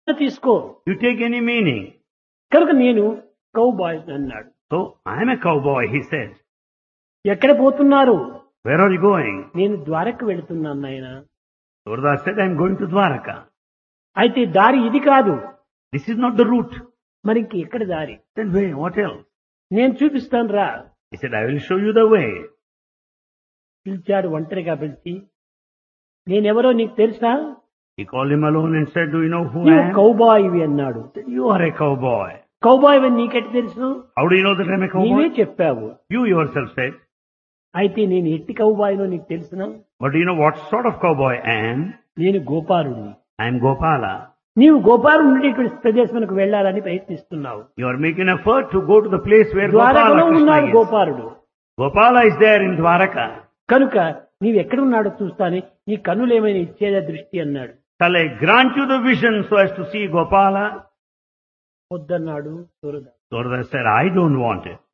తీసుకో You take any meaning. కనుక నేను కౌ బాయ్ అన్నాడు So, I am a cowboy, he said. ఎక్కడ పోతున్నారు Where are you going? నేను ద్వారకు వెళుతున్నాను నాయన Surda said, I am going to Dwaraka. అయితే దారి ఇది కాదు This is not the route. మరి ఇంక ఎక్కడ దారి Then wait, what else? నేను చూపిస్తాను రా He said, I will show you the way. పిలిచాడు ఒంటరిగా పిలిచి నేనెవరో నీకు తెలుసా He called him alone and said, Do you know who I నువ్వు am? కౌబాయివి అన్నాడు He said, You are a cowboy. Cowboy అని నీకెట్ తెలుసు How do you know that I am a నీవే cowboy? చెప్పావు You yourself said. అయితే నేను ఎట్టి కౌబాయినో నీకు తెలుసునా But do you know what sort of cowboy I am? నేను గోపాలుడిని I am Gopala. నీవు గోపాలు ఉండేటువంటి ప్రదేశానికి వెళ్ళాలని ప్రయత్నిస్తున్నావు You are making effort to go to the place where ద్వారకలో Gopala ఉన్నాడు Krishna is. గోపాలుడు Gopala is there in Dwaraka. కనుక నీవు ఎక్కడున్నాడో చూస్తానే నీ కన్నులు ఏమైనా ఇచ్చేదా దృష్టి అన్నాడు Shall I grant you the vision so as to see Gopala? వద్దన్నాడు సూరద Surda said, I don't want it.